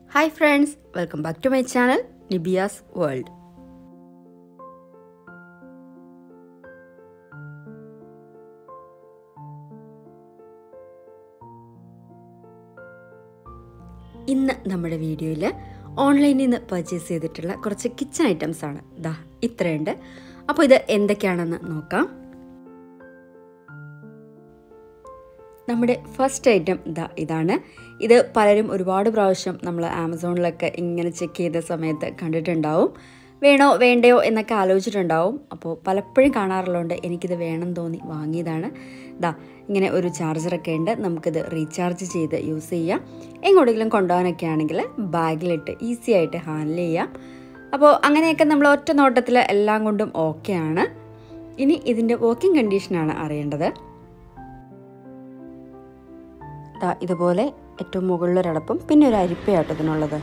hi friends welcome back to my channel നിബിയാസ് world ഇന്ന് നമ്മുടെ വീഡിയോയിൽ ഓൺലൈനിൽ നിന്ന് പർച്ചേസ് ചെയ്തിട്ടുള്ള കുറച്ച് കിച്ചൺ ഐറ്റംസ് ആണ് ദാ ഇത്രയുണ്ട് അപ്പോൾ ഇത് എന്തൊക്കെയാണെന്ന് നോക്കാം നമ്മുടെ ഫസ്റ്റ് ഐറ്റം ഇതാ ഇതാണ് ഇത് പലരും ഒരുപാട് പ്രാവശ്യം നമ്മൾ ആമസോണിലൊക്കെ ഇങ്ങനെ ചെക്ക് ചെയ്ത സമയത്ത് കണ്ടിട്ടുണ്ടാവും വേണോ വേണ്ടയോ എന്നൊക്കെ ആലോചിച്ചിട്ടുണ്ടാവും അപ്പോൾ പലപ്പോഴും കാണാറുള്ളതുകൊണ്ട് എനിക്കിത് വേണം തോന്നി വാങ്ങിയതാണ് ദാ ഇങ്ങനെ ഒരു ചാർജറൊക്കെ ഉണ്ട് നമുക്കിത് റീചാർജ് ചെയ്ത് യൂസ് ചെയ്യാം എങ്ങോട്ടെങ്കിലും കൊണ്ടുപോകാനൊക്കെ ആണെങ്കിൽ ബാഗിലിട്ട് ഈസി ആയിട്ട് ഹാൻഡിൽ ചെയ്യാം അപ്പോൾ അങ്ങനെയൊക്കെ നമ്മൾ ഒറ്റ നോട്ടത്തിൽ എല്ലാം കൊണ്ടും ഓക്കെയാണ് ഇനി ഇതിൻ്റെ വർക്കിംഗ് കണ്ടീഷനാണ് അറിയേണ്ടത് ദാ ഇതുപോലെ ഏറ്റവും മുകളിലൊരടപ്പും പിന്നെ ഒരു അരിപ്പയാട്ടോ ഇതിനുള്ളത്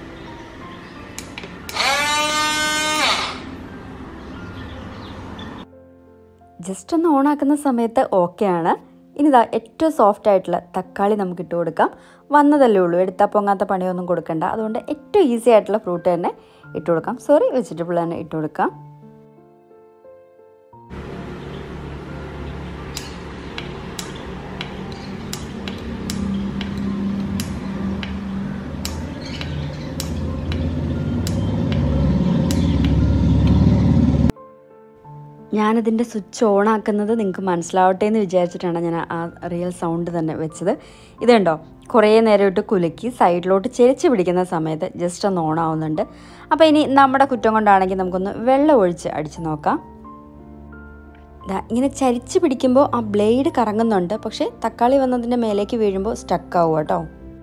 ജസ്റ്റ് ഒന്ന് ഓണാക്കുന്ന സമയത്ത് ഓക്കെയാണ് ഇനി ഇതാ ഏറ്റവും സോഫ്റ്റ് ആയിട്ടുള്ള തക്കാളി നമുക്ക് ഇട്ട് കൊടുക്കാം വന്നതല്ലേ ഉള്ളൂ എടുത്താൽ പൊങ്ങാത്ത പണിയൊന്നും കൊടുക്കണ്ട അതുകൊണ്ട് ഏറ്റവും ഈസി ആയിട്ടുള്ള ഫ്രൂട്ട് തന്നെ ഇട്ട് കൊടുക്കാം സോറി വെജിറ്റബിൾ തന്നെ ഇട്ട് കൊടുക്കാം ഞാനതിൻ്റെ സ്വിച്ച് ഓൺ ആക്കുന്നത് നിങ്ങൾക്ക് മനസ്സിലാവട്ടെ എന്ന് വിചാരിച്ചിട്ടാണ് ഞാൻ ആ റിയൽ സൗണ്ട് തന്നെ വെച്ചത് ഇതുണ്ടോ കുറേ നേരം ഇട്ട് കുലുക്കി സൈഡിലോട്ട് ചെരിച്ച് പിടിക്കുന്ന സമയത്ത് ജസ്റ്റ് ഒന്ന് ഓൺ ആവുന്നുണ്ട് അപ്പോൾ ഇനി നമ്മുടെ കുറ്റം കൊണ്ടാണെങ്കിൽ നമുക്കൊന്ന് വെള്ളം ഒഴിച്ച് അടിച്ച് നോക്കാം ദാ ഇങ്ങനെ ചരിച്ച് പിടിക്കുമ്പോൾ ആ ബ്ലേഡ് കറങ്ങുന്നുണ്ട് പക്ഷേ തക്കാളി വന്നതിൻ്റെ മേലേക്ക് വീഴുമ്പോൾ സ്റ്റക്ക് ആവും കേട്ടോ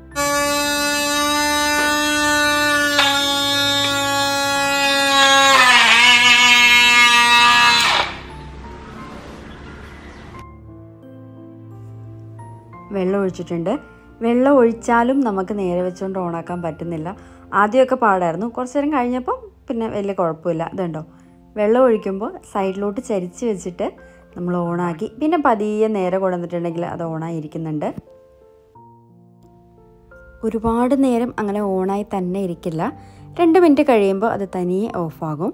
വെള്ളം ഒഴിച്ചിട്ടുണ്ട് വെള്ളം ഒഴിച്ചാലും നമുക്ക് നേരെ വെച്ചുകൊണ്ട് ഓണാക്കാൻ പറ്റുന്നില്ല ആദ്യമൊക്കെ പാടായിരുന്നു കുറച്ച് നേരം കഴിഞ്ഞപ്പം പിന്നെ വലിയ കുഴപ്പമില്ല ഇതുണ്ടോ വെള്ളം ഒഴിക്കുമ്പോൾ സൈഡിലോട്ട് ചരിച്ച് വെച്ചിട്ട് നമ്മൾ ഓണാക്കി പിന്നെ പതിയെ നേരെ കൊണ്ടുവന്നിട്ടുണ്ടെങ്കിൽ അത് ഓണായിരിക്കുന്നുണ്ട് ഒരുപാട് നേരം അങ്ങനെ ഓണായി തന്നെ ഇരിക്കില്ല രണ്ട് മിനിറ്റ് കഴിയുമ്പോൾ അത് തനിയെ ഓഫാകും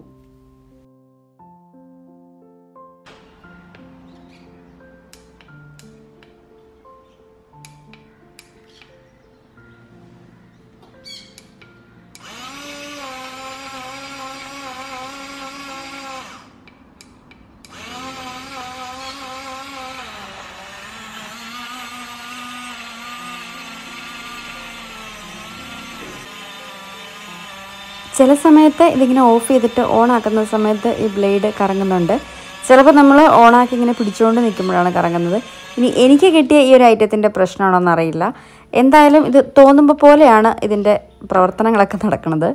ചില സമയത്ത് ഇതിങ്ങനെ ഓഫ് ചെയ്തിട്ട് ഓൺ ആക്കുന്ന സമയത്ത് ഈ ബ്ലേഡ് കറങ്ങുന്നുണ്ട് ചിലപ്പോൾ നമ്മൾ ഓണാക്കി ഇങ്ങനെ പിടിച്ചുകൊണ്ട് നിൽക്കുമ്പോഴാണ് കറങ്ങുന്നത് ഇനി എനിക്ക് കിട്ടിയ ഈ ഒരു ഐറ്റത്തിൻ്റെ പ്രശ്നമാണോന്ന് അറിയില്ല എന്തായാലും ഇത് തോന്നുമ്പോൾ പോലെയാണ് ഇതിൻ്റെ പ്രവർത്തനങ്ങളൊക്കെ നടക്കുന്നത്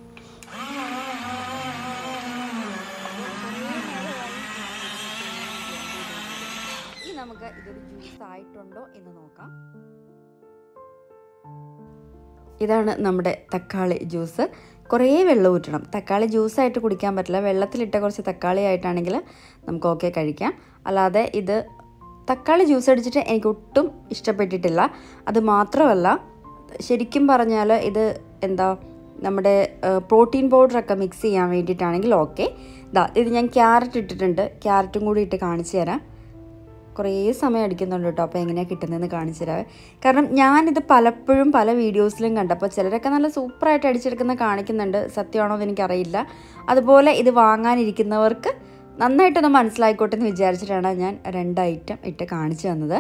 നമുക്ക് ഇതൊരു ജ്യൂസ് ആയിട്ടുണ്ടോ എന്ന് നോക്കാം ഇതാണ് നമ്മുടെ തക്കാളി ജ്യൂസ് കുറേ വെള്ളം ഊറ്റണം തക്കാളി ജ്യൂസായിട്ട് കുടിക്കാൻ പറ്റില്ല വെള്ളത്തിലിട്ട കുറച്ച് തക്കാളി ആയിട്ടാണെങ്കിൽ നമുക്ക് ഓക്കെ കഴിക്കാം അല്ലാതെ ഇത് തക്കാളി ജ്യൂസ് അടിച്ചിട്ട് എനിക്ക് ഒട്ടും ഇഷ്ടപ്പെട്ടിട്ടില്ല അത് മാത്രമല്ല ശരിക്കും പറഞ്ഞാൽ ഇത് എന്താ നമ്മുടെ പ്രോട്ടീൻ പൗഡറൊക്കെ മിക്സ് ചെയ്യാൻ വേണ്ടിയിട്ടാണെങ്കിൽ ഓക്കെ ഇതാ ഇത് ഞാൻ ക്യാരറ്റ് ഇട്ടിട്ടുണ്ട് ക്യാരറ്റും കൂടി ഇട്ട് കാണിച്ചു തരാം കുറേ സമയം അടിക്കുന്നുണ്ട് കേട്ടോ അപ്പോൾ എങ്ങനെയാണ് കിട്ടുന്നതെന്ന് കാണിച്ചു തരാവേ കാരണം ഞാനിത് പലപ്പോഴും പല വീഡിയോസിലും കണ്ടപ്പോൾ ചിലരൊക്കെ നല്ല സൂപ്പറായിട്ട് അടിച്ചെടുക്കുന്ന കാണിക്കുന്നുണ്ട് സത്യമാണോ എന്ന് എനിക്കറിയില്ല അതുപോലെ ഇത് വാങ്ങാനിരിക്കുന്നവർക്ക് നന്നായിട്ടൊന്ന് മനസ്സിലായിക്കോട്ടെ എന്ന് വിചാരിച്ചിട്ടാണ് ഞാൻ രണ്ട് ഐറ്റം ഇട്ട് കാണിച്ചു തന്നത്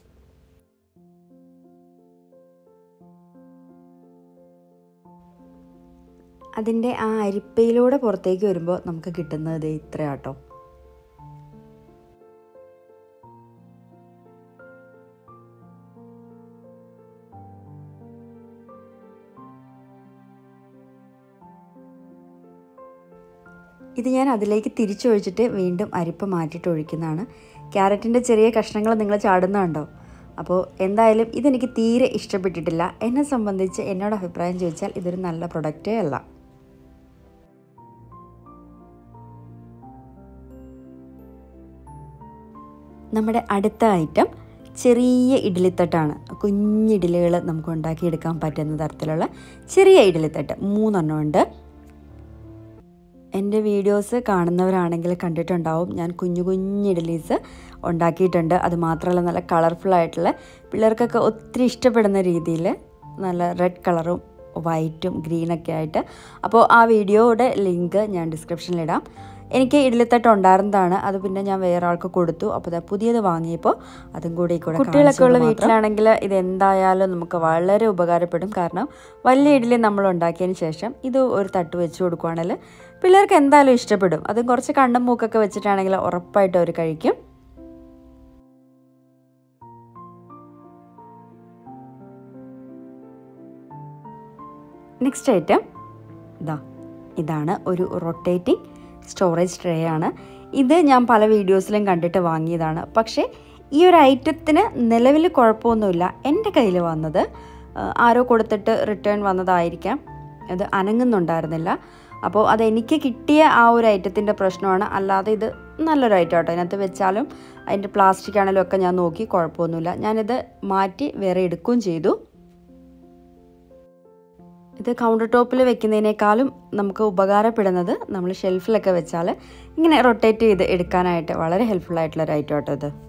അതിൻ്റെ ആ അരിപ്പയിലൂടെ പുറത്തേക്ക് വരുമ്പോൾ നമുക്ക് കിട്ടുന്നത് ഇത്രയാട്ടോ ഇത് ഞാൻ അതിലേക്ക് തിരിച്ചൊഴിച്ചിട്ട് വീണ്ടും അരിപ്പ് മാറ്റിയിട്ട് ഒഴിക്കുന്നതാണ് ക്യാരറ്റിൻ്റെ ചെറിയ കഷ്ണങ്ങൾ നിങ്ങൾ ചാടുന്നുണ്ടോ അപ്പോൾ എന്തായാലും ഇതെനിക്ക് തീരെ ഇഷ്ടപ്പെട്ടിട്ടില്ല എന്നെ സംബന്ധിച്ച് എന്നോട് അഭിപ്രായം ചോദിച്ചാൽ ഇതൊരു നല്ല പ്രൊഡക്റ്റേ അല്ല നമ്മുടെ അടുത്ത ഐറ്റം ചെറിയ ഇഡ്ഡലിത്തട്ടാണ് കുഞ്ഞ് ഇഡ്ഡലികൾ നമുക്ക് ഉണ്ടാക്കിയെടുക്കാൻ പറ്റുന്ന തരത്തിലുള്ള ചെറിയ ഇഡ്ഡലിത്തട്ട് മൂന്നെണ്ണം ഉണ്ട് എൻ്റെ വീഡിയോസ് കാണുന്നവരാണെങ്കിൽ കണ്ടിട്ടുണ്ടാവും ഞാൻ കുഞ്ഞു കുഞ്ഞു ഇഡ്ഡലീസ് ഉണ്ടാക്കിയിട്ടുണ്ട് അത് മാത്രമല്ല നല്ല കളർഫുൾ ആയിട്ടുള്ള പിള്ളേർക്കൊക്കെ ഒത്തിരി ഇഷ്ടപ്പെടുന്ന രീതിയിൽ നല്ല റെഡ് കളറും വൈറ്റും ഗ്രീനൊക്കെ ആയിട്ട് അപ്പോൾ ആ വീഡിയോയുടെ ലിങ്ക് ഞാൻ ഡിസ്ക്രിപ്ഷനിലിടാം എനിക്ക് ഇഡ്ഡലിത്തട്ട് ഉണ്ടായിരുന്നതാണ് അത് പിന്നെ ഞാൻ വേറെ ആൾക്ക് കൊടുത്തു അപ്പോൾ ദാ പുതിയത് വാങ്ങിയപ്പോൾ അതും കൂടി കൂടെ കുട്ടികളൊക്കെ ഉള്ള വീട്ടിലാണെങ്കിൽ ഇത് എന്തായാലും നമുക്ക് വളരെ ഉപകാരപ്പെടും കാരണം വലിയ ഇഡ്ഡലി നമ്മൾ ഉണ്ടാക്കിയതിന് ശേഷം ഇത് ഒരു തട്ട് വെച്ച് കൊടുക്കുകയാണെങ്കിൽ പിള്ളേർക്ക് എന്തായാലും ഇഷ്ടപ്പെടും അതും കുറച്ച് കണ്ണും മൂക്കൊക്കെ വെച്ചിട്ടാണെങ്കിൽ ഉറപ്പായിട്ടും അവർ കഴിക്കും നെക്സ്റ്റ് ഐറ്റം ഇതാ ഇതാണ് ഒരു റൊട്ടേറ്റിംഗ് സ്റ്റോറേജ് ട്രേ ആണ് ഇത് ഞാൻ പല വീഡിയോസിലും കണ്ടിട്ട് വാങ്ങിയതാണ് പക്ഷേ ഈ ഒരു ഐറ്റത്തിന് നിലവിൽ കുഴപ്പമൊന്നുമില്ല എൻ്റെ കയ്യിൽ വന്നത് ആ, ആരോ കൊടുത്തിട്ട് റിട്ടേൺ വന്നതായിരിക്കാം അത് അനങ്ങുന്നുണ്ടായിരുന്നില്ല അപ്പോൾ അതെനിക്ക് കിട്ടിയ ആ ഒരു ഐറ്റത്തിൻ്റെ പ്രശ്നമാണ് അല്ലാതെ ഇത് നല്ലൊരു ഐറ്റം കേട്ടോ അതിനകത്ത് വെച്ചാലും അതിൻ്റെ പ്ലാസ്റ്റിക് ആണെങ്കിലും ഒക്കെ ഞാൻ നോക്കി കുഴപ്പമൊന്നുമില്ല ഞാനിത് മാറ്റി വേറെ എടുക്കുകയും ചെയ്തു ഇത് കൗണ്ടർ ടോപ്പിൽ വെക്കുന്നതിനേക്കാളും നമുക്ക് ഉപകാരപ്പെടുന്നത് നമ്മൾ ഷെൽഫിലൊക്കെ വെച്ചാൽ ഇങ്ങനെ റൊട്ടേറ്റ് ചെയ്ത് എടുക്കാനായിട്ട് വളരെ ഹെൽപ്ഫുൾ ആയിട്ടുള്ള ഒരു ഐറ്റം കേട്ടോ ഇത്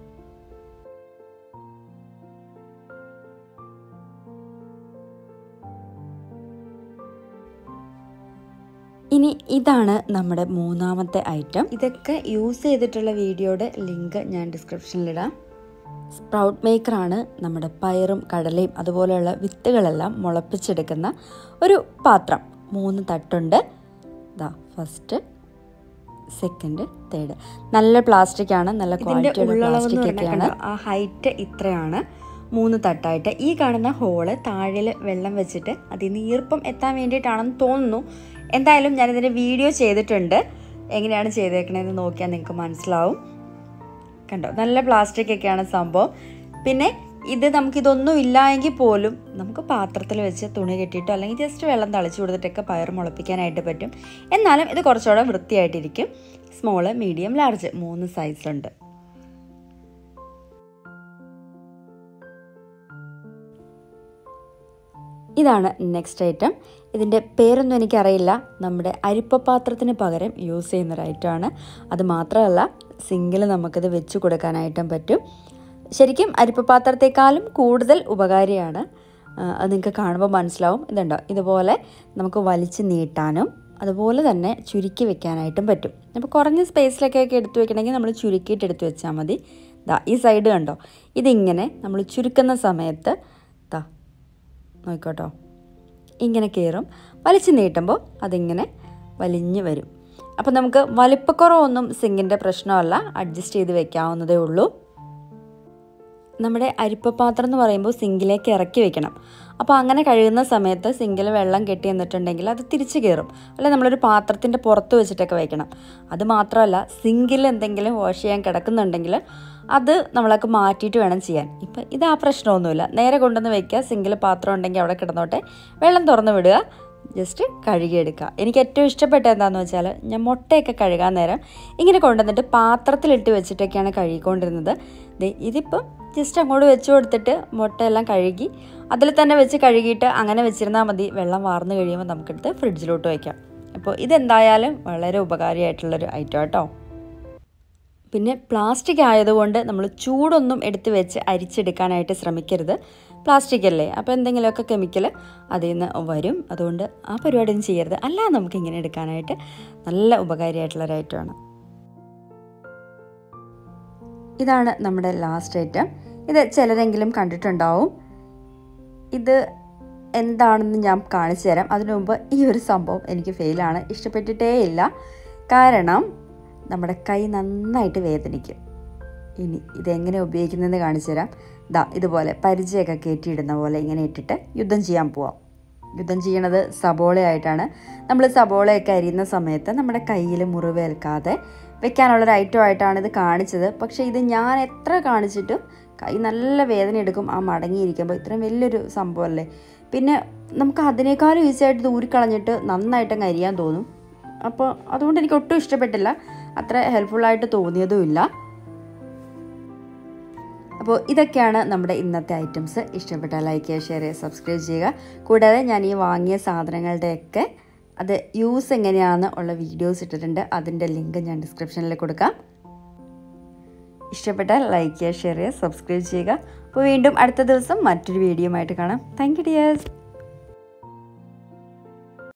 ഇനി ഇതാണ് നമ്മുടെ മൂന്നാമത്തെ ഐറ്റം ഇതൊക്കെ യൂസ് ചെയ്തിട്ടുള്ള വീഡിയോയുടെ ലിങ്ക് ഞാൻ ഡിസ്ക്രിപ്ഷനിലിടാം സ്പ്രൗട്ട് മേക്കറാണ് നമ്മുടെ പയറും കടലയും അതുപോലെയുള്ള വിത്തുകളെല്ലാം മുളപ്പിച്ചെടുക്കുന്ന ഒരു പാത്രം മൂന്ന് തട്ടുണ്ട് ഇതാ ഫസ്റ്റ് സെക്കൻഡ് തേർഡ് നല്ല പ്ലാസ്റ്റിക് ആണ് നല്ല ക്വാളിറ്റി പ്ലാസ്റ്റിക് ഒക്കെയാണ് ആ ഹൈറ്റ് ഇത്രയാണ് മൂന്ന് തട്ടായിട്ട് ഈ കാണുന്ന ഹോള് താഴെ വെള്ളം വെച്ചിട്ട് അതിൽ നിന്ന് ഈർപ്പം എത്താൻ വേണ്ടിയിട്ടാണെന്ന് തോന്നുന്നു എന്തായാലും ഞാനിതിൻ്റെ വീഡിയോ ചെയ്തിട്ടുണ്ട് എങ്ങനെയാണ് ചെയ്തേക്കണതെന്ന് നോക്കിയാൽ നിങ്ങൾക്ക് മനസ്സിലാവും കണ്ടോ നല്ല പ്ലാസ്റ്റിക് ഒക്കെയാണ് സംഭവം പിന്നെ ഇത് നമുക്കിതൊന്നും ഇല്ല എങ്കിൽ പോലും നമുക്ക് പാത്രത്തിൽ വെച്ച് തുണി കെട്ടിയിട്ടോ അല്ലെങ്കിൽ ജസ്റ്റ് വെള്ളം തളിച്ചു കൊടുത്തിട്ടൊക്കെ പയർ മുളപ്പിക്കാനായിട്ട് പറ്റും എന്നാലും ഇത് കുറച്ചുകൂടെ വൃത്തിയായിട്ടിരിക്കും സ്മോള് മീഡിയം ലാർജ് മൂന്ന് സൈസ് ഉണ്ട് ഇതാണ് നെക്സ്റ്റ് ഐറ്റം ഇതിൻ്റെ പേരൊന്നും എനിക്കറിയില്ല നമ്മുടെ അരിപ്പപാത്രത്തിന് പകരം യൂസ് ചെയ്യുന്ന ഒരു ഐറ്റമാണ് അത് മാത്രമല്ല സിങ്കിൽ നമുക്കിത് വെച്ച് കൊടുക്കാനായിട്ടും പറ്റും ശരിക്കും അരിപ്പപാത്രത്തെക്കാളും കൂടുതൽ ഉപകാരിയാണ് ആ, അത് നിങ്ങൾക്ക് കാണുമ്പോൾ മനസ്സിലാവും ഇതുണ്ടോ ഇതുപോലെ നമുക്ക് വലിച്ച് നീട്ടാനും അതുപോലെ തന്നെ ചുരുക്കി വെക്കാനായിട്ടും പറ്റും അപ്പോൾ കുറഞ്ഞ സ്പേസിലൊക്കെ ഒക്കെ എടുത്തു വെക്കണമെങ്കിൽ നമ്മൾ ചുരുക്കിയിട്ട് എടുത്ത് വെച്ചാൽ മതി ദാ ഈ സൈഡ് കണ്ടോ ഇതിങ്ങനെ നമ്മൾ ചുരുക്കുന്ന സമയത്ത് ദാ നോക്കോട്ടോ ഇങ്ങനെ കയറും വലിച്ചു നീട്ടുമ്പോൾ അതിങ്ങനെ വലിഞ്ഞ് വരും അപ്പോൾ നമുക്ക് വലിപ്പക്കുറവൊന്നും സിങ്കിൻ്റെ പ്രശ്നമല്ല അഡ്ജസ്റ്റ് ചെയ്ത് വെക്കാവുന്നതേ ഉള്ളൂ നമ്മുടെ അരിപ്പപാത്രം എന്ന് പറയുമ്പോൾ സിങ്കിലേക്ക് ഇറക്കി വെക്കണം അപ്പോൾ അങ്ങനെ കഴുകുന്ന സമയത്ത് സിങ്കിൽ വെള്ളം കെട്ടി നിന്നിട്ടുണ്ടെങ്കിൽ അത് തിരിച്ചു കയറും അല്ലെ നമ്മളൊരു പാത്രത്തിൻ്റെ പുറത്ത് വെച്ചിട്ടൊക്കെ വെക്കണം അത് മാത്രമല്ല സിങ്കിൽ എന്തെങ്കിലും വാഷ് ചെയ്യാൻ കിടക്കുന്നുണ്ടെങ്കിൽ അത് നമ്മളൊക്കെ മാറ്റിയിട്ട് വേണം ചെയ്യാൻ ഇപ്പം ഇത് ആ പ്രശ്നമൊന്നുമില്ല നേരെ കൊണ്ടുവന്ന് വെക്കുക സിങ്കിൽ പാത്രം ഉണ്ടെങ്കിൽ അവിടെ കിടന്നോട്ടെ വെള്ളം തുറന്ന് വിടുക ജസ്റ്റ് കഴുകിയെടുക്കുക എനിക്ക് ഏറ്റവും ഇഷ്ടപ്പെട്ട എന്താണെന്ന് വെച്ചാൽ ഞാൻ മുട്ടയൊക്കെ കഴുകാൻ നേരം ഇങ്ങനെ കൊണ്ടുവന്നിട്ട് പാത്രത്തിലിട്ട് വെച്ചിട്ടൊക്കെയാണ് കഴുകിക്കൊണ്ടിരുന്നത് ദേ ഇതിപ്പം ജസ്റ്റ് അങ്ങോട്ട് വെച്ച് കൊടുത്തിട്ട് മുട്ടയെല്ലാം കഴുകി അതിൽ തന്നെ വെച്ച് കഴുകിയിട്ട് അങ്ങനെ വെച്ചിരുന്നാൽ മതി വെള്ളം വാർന്നു കഴിയുമ്പോൾ നമുക്കെടുത്ത് ഫ്രിഡ്ജിലോട്ട് വയ്ക്കാം അപ്പോൾ ഇതെന്തായാലും വളരെ ഉപകാരിയായിട്ടുള്ളൊരു ഐറ്റം കേട്ടോ പിന്നെ പ്ലാസ്റ്റിക് ആയതുകൊണ്ട് നമ്മൾ ചൂടൊന്നും എടുത്ത് വെച്ച് അരിച്ചെടുക്കാനായിട്ട് ശ്രമിക്കരുത് പ്ലാസ്റ്റിക് അല്ലേ അപ്പോൾ എന്തെങ്കിലുമൊക്കെ കെമിക്കൽ അതിൽ നിന്ന് വരും അതുകൊണ്ട് ആ പരിപാടിയൊന്നും ചെയ്യരുത് അല്ലാതെ നമുക്ക് ഇങ്ങനെ എടുക്കാനായിട്ട് നല്ല ഉപകാരിയായിട്ടുള്ളൊരു ഐറ്റമാണ് ഇതാണ് നമ്മുടെ ലാസ്റ്റ് ഐറ്റം ഇത് ചിലരെങ്കിലും കണ്ടിട്ടുണ്ടാവും ഇത് എന്താണെന്ന് ഞാൻ കാണിച്ചു തരാം അതിനു മുമ്പ് ഈ ഒരു സംഭവം എനിക്ക് ഫെയിലാണ് ഇഷ്ടപ്പെട്ടിട്ടേ ഇല്ല കാരണം നമ്മുടെ കൈ നന്നായിട്ട് വേദനിക്കും ഇനി ഇതെങ്ങനെ ഉപയോഗിക്കുന്നതെന്ന് കാണിച്ചു തരാം ദാ ഇതുപോലെ പരിചയമൊക്കെ കയറ്റിയിടുന്ന പോലെ ഇങ്ങനെ ഇട്ടിട്ട് യുദ്ധം ചെയ്യാൻ പോവാം യുദ്ധം ചെയ്യണത് സബോളയായിട്ടാണ് നമ്മൾ സബോളയൊക്കെ അരിയുന്ന സമയത്ത് നമ്മുടെ കയ്യിൽ മുറിവേൽക്കാതെ വെക്കാനുള്ളൊരു ഐറ്റം ആയിട്ടാണ് ഇത് കാണിച്ചത് പക്ഷേ ഇത് ഞാൻ എത്ര കാണിച്ചിട്ടും കൈ നല്ല വേദന എടുക്കും ആ മടങ്ങിയിരിക്കുമ്പോൾ ഇത്രയും വലിയൊരു സംഭവമല്ലേ പിന്നെ നമുക്ക് അതിനേക്കാളും ഈസി ആയിട്ട് ദൂരിക്കളഞ്ഞിട്ട് നന്നായിട്ടങ്ങ് അരിയാൻ തോന്നും അപ്പോൾ അതുകൊണ്ട് എനിക്ക് ഒട്ടും ഇഷ്ടപ്പെട്ടില്ല അത്ര ഹെൽപ്ഫുള്ളായിട്ട് തോന്നിയതുമില്ല അപ്പോൾ ഇതൊക്കെയാണ് നമ്മുടെ ഇന്നത്തെ ഐറ്റംസ് ഇഷ്ടപ്പെട്ടാൽ ലൈക്ക് ചെയ്യുക ഷെയർ ചെയ്യുക സബ്സ്ക്രൈബ് ചെയ്യുക കൂടാതെ ഞാൻ ഈ വാങ്ങിയ സാധനങ്ങളുടെയൊക്കെ അത് യൂസ് എങ്ങനെയാണെന്ന് ഉള്ള വീഡിയോസ് ഇട്ടിട്ടുണ്ട് അതിൻ്റെ ലിങ്ക് ഞാൻ ഡിസ്ക്രിപ്ഷനിൽ കൊടുക്കാം ഇഷ്ടപ്പെട്ടാൽ ലൈക്ക് ചെയ്യുക ഷെയർ ചെയ്യുക സബ്സ്ക്രൈബ് ചെയ്യുക അപ്പോൾ വീണ്ടും അടുത്ത ദിവസം മറ്റൊരു വീഡിയോ ആയിട്ട് കാണാം താങ്ക് യു ഡിയേഴ്സ്